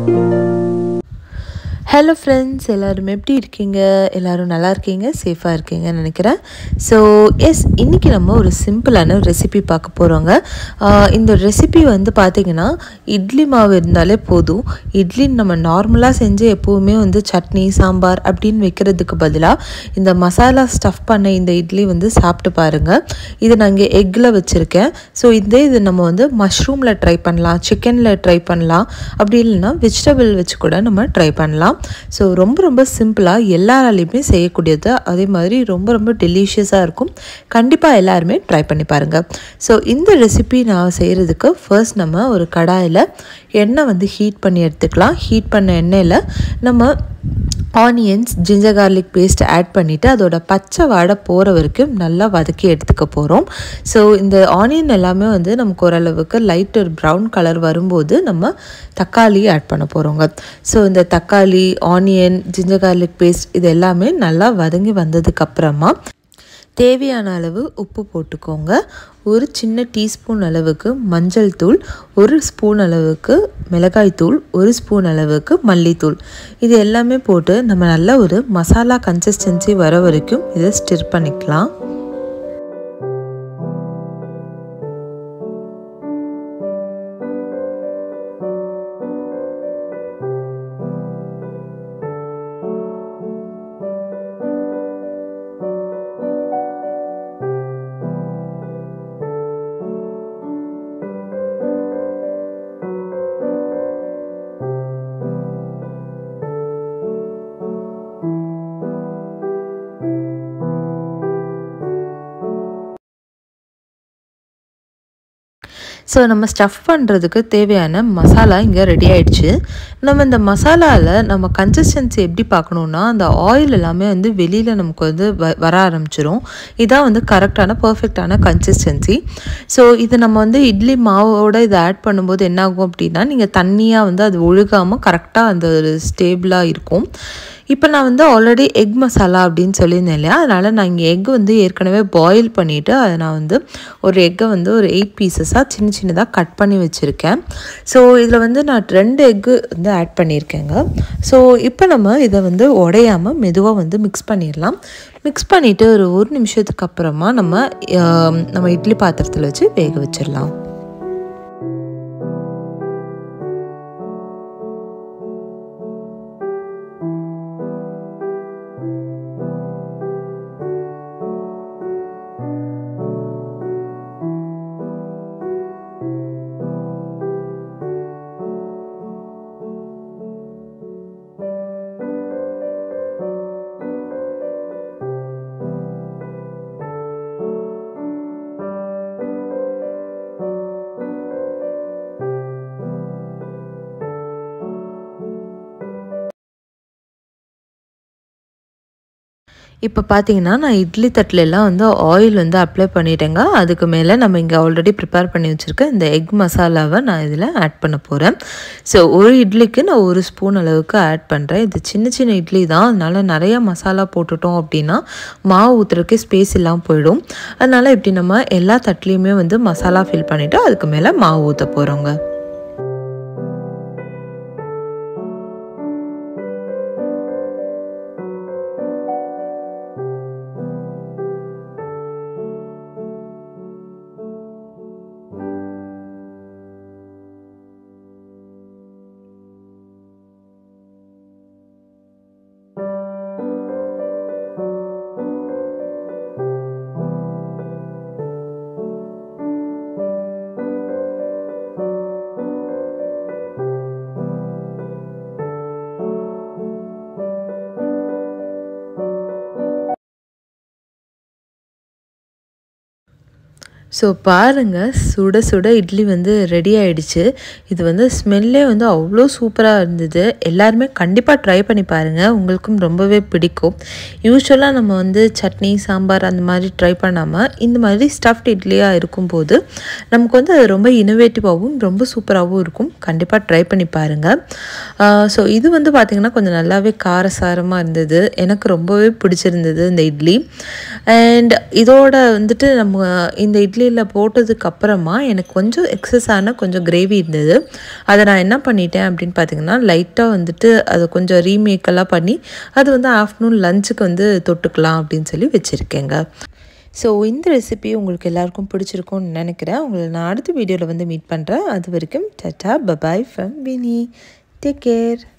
hello friends எல்லோரும் எப்படி இருக்கீங்க எல்லோரும் நல்லா இருக்கீங்க சேஃபாக இருக்கீங்கன்னு நினைக்கிறேன் ஸோ எஸ் இன்றைக்கி நம்ம ஒரு சிம்பிளான ரெசிபி பார்க்க போகிறோங்க இந்த ரெசிபி வந்து பார்த்திங்கன்னா இட்லி மாவு இருந்தாலே போதும் இட்லி நம்ம நார்மலாக செஞ்சு எப்போவுமே வந்து சட்னி சாம்பார் அப்படின்னு வைக்கிறதுக்கு பதிலாக இந்த மசாலா ஸ்டஃப் பண்ண இந்த இட்லி வந்து சாப்பிட்டு பாருங்கள் இது நான் இங்கே எக்கில் வச்சுருக்கேன் ஸோ இதே இது நம்ம வந்து மஷ்ரூமில் ட்ரை பண்ணலாம் சிக்கனில் ட்ரை பண்ணலாம் அப்படி இல்லைன்னா வெஜிடபிள் வச்சு கூட நம்ம ட்ரை பண்ணலாம் ஸோ ரொம்ப ரொம்ப சிம்பிளாக எல்லாராலையுமே செய்யக்கூடியது அதே மாதிரி ரொம்ப ரொம்ப டெலிஷியஸாக இருக்கும் கண்டிப்பாக எல்லாருமே ட்ரை பண்ணி பாருங்கள் ஸோ இந்த ரெசிபி நான் செய்கிறதுக்கு ஃபர்ஸ்ட் நம்ம ஒரு கடாயில் எண்ணெய் வந்து ஹீட் பண்ணி எடுத்துக்கலாம் ஹீட் பண்ண எண்ணெயில் நம்ம onions ginger garlic paste add பண்ணிவிட்டு அதோட பச்சை வாடை போகிற வரைக்கும் நல்லா வதக்கி எடுத்துக்க போகிறோம் ஸோ இந்த ஆனியன் எல்லாமே வந்து நமக்கு ஓரளவுக்கு லைட் ஒரு ப்ரௌன் கலர் வரும்போது நம்ம தக்காளி ஆட் பண்ண போகிறோங்க ஸோ இந்த தக்காளி ஆனியன் ஜிஞ்சர் கார்லிக் பேஸ்ட் இது எல்லாமே நல்லா வதங்கி வந்ததுக்கப்புறமா தேவையான அளவு உப்பு போட்டுக்கோங்க ஒரு சின்ன டீஸ்பூன் அளவுக்கு மஞ்சள் தூள் ஒரு ஸ்பூன் அளவுக்கு மிளகாய் தூள் ஒரு ஸ்பூன் அளவுக்கு மல்லித்தூள் இது எல்லாமே போட்டு நம்ம நல்ல ஒரு மசாலா கன்சிஸ்டன்சி வர வரைக்கும் இதை ஸ்டிர் பண்ணிக்கலாம் ஸோ நம்ம ஸ்டஃப் பண்ணுறதுக்கு தேவையான மசாலா இங்கே ரெடி ஆயிடுச்சு நம்ம இந்த மசாலாவில் நம்ம கன்சிஸ்டன்சி எப்படி பார்க்கணுன்னா அந்த ஆயில் எல்லாமே வந்து வெளியில் நமக்கு வந்து வ வர ஆரம்பிச்சிரும் இதான் வந்து கரெக்டான பர்ஃபெக்டான கன்சிஸ்டன்சி ஸோ இது நம்ம வந்து இட்லி மாவோட இதை ஆட் பண்ணும்போது என்ன ஆகும் அப்படின்னா நீங்கள் தண்ணியாக வந்து அது ஒழுகாமல் கரெக்டாக அந்த ஒரு ஸ்டேபிளாக இருக்கும் இப்போ நான் வந்து ஆல்ரெடி எக் மசாலா அப்படின்னு சொல்லியிருந்தேன் இல்லையா அதனால் நான் இங்கே எக் வந்து ஏற்கனவே பாயில் பண்ணிவிட்டு அதை நான் வந்து ஒரு எக்கை வந்து ஒரு எயிட் பீசஸாக சின்ன சின்னதாக கட் பண்ணி வச்சுருக்கேன் ஸோ இதில் வந்து நான் ரெண்டு எக்கு வந்து ஆட் பண்ணியிருக்கேங்க ஸோ இப்போ நம்ம இதை வந்து உடையாமல் மெதுவாக வந்து மிக்ஸ் பண்ணிடலாம் மிக்ஸ் பண்ணிவிட்டு ஒரு ஒரு நிமிஷத்துக்கு அப்புறமா நம்ம நம்ம இட்லி பாத்திரத்தில் வச்சு வேக வச்சிடலாம் இப்போ பார்த்தீங்கன்னா நான் இட்லி தட்டிலெல்லாம் வந்து ஆயில் வந்து அப்ளை பண்ணிட்டேங்க அதுக்கு மேலே நம்ம இங்கே ஆல்ரெடி ப்ரிப்பேர் பண்ணி வச்சுருக்க இந்த எக் மசாலாவை நான் இதில் ஆட் பண்ண போகிறேன் ஸோ ஒரு இட்லிக்கு நான் ஒரு ஸ்பூன் அளவுக்கு ஆட் பண்ணுறேன் இது சின்ன சின்ன இட்லி தான் அதனால் நிறைய மசாலா போட்டுட்டோம் அப்படின்னா மாவு ஊற்றுறதுக்கு ஸ்பேஸ் இல்லாமல் போயிடும் அதனால் இப்படி நம்ம எல்லா தட்லேயுமே வந்து மசாலா ஃபில் பண்ணிவிட்டு அதுக்கு மேலே மாவு ஊற்ற போகிறோங்க ஸோ பாருங்கள் சுட சுட இட்லி வந்து ரெடி ஆயிடுச்சு இது வந்து ஸ்மெல்லே வந்து அவ்வளோ சூப்பராக இருந்தது எல்லாருமே கண்டிப்பாக ட்ரை பண்ணி பாருங்கள் உங்களுக்கும் ரொம்பவே பிடிக்கும் யூஸ்வலாக நம்ம வந்து சட்னி சாம்பார் அந்த மாதிரி ட்ரை பண்ணாமல் இந்த மாதிரி ஸ்டஃப்ட் இட்லியாக இருக்கும்போது நமக்கு வந்து அது ரொம்ப இனோவேட்டிவாகவும் ரொம்ப சூப்பராகவும் இருக்கும் கண்டிப்பாக ட்ரை பண்ணி பாருங்கள் ஸோ இது வந்து பார்த்திங்கன்னா கொஞ்சம் நல்லாவே காரசாரமாக இருந்தது எனக்கு ரொம்பவே பிடிச்சிருந்தது இந்த இட்லி அண்ட் இதோட வந்துட்டு நம்ம இந்த இட்லி இட்லியில் போட்டதுக்கு அப்புறமா எனக்கு கொஞ்சம் எக்ஸஸான கொஞ்சம் கிரேவி இருந்தது அதை நான் என்ன பண்ணிட்டேன் அப்படின்னு பார்த்தீங்கன்னா லைட்டாக வந்துட்டு அதை கொஞ்சம் ரீமேக்கெல்லாம் பண்ணி அது வந்து ஆஃப்டர்நூன் லஞ்சுக்கு வந்து தொட்டுக்கலாம் அப்படின்னு சொல்லி வச்சுருக்கேங்க ஸோ இந்த ரெசிபி உங்களுக்கு எல்லாருக்கும் பிடிச்சிருக்கும்னு நினைக்கிறேன் உங்களை நான் அடுத்த வீடியோவில் வந்து மீட் பண்ணுறேன் அது வரைக்கும் tata bye bye from Vini take care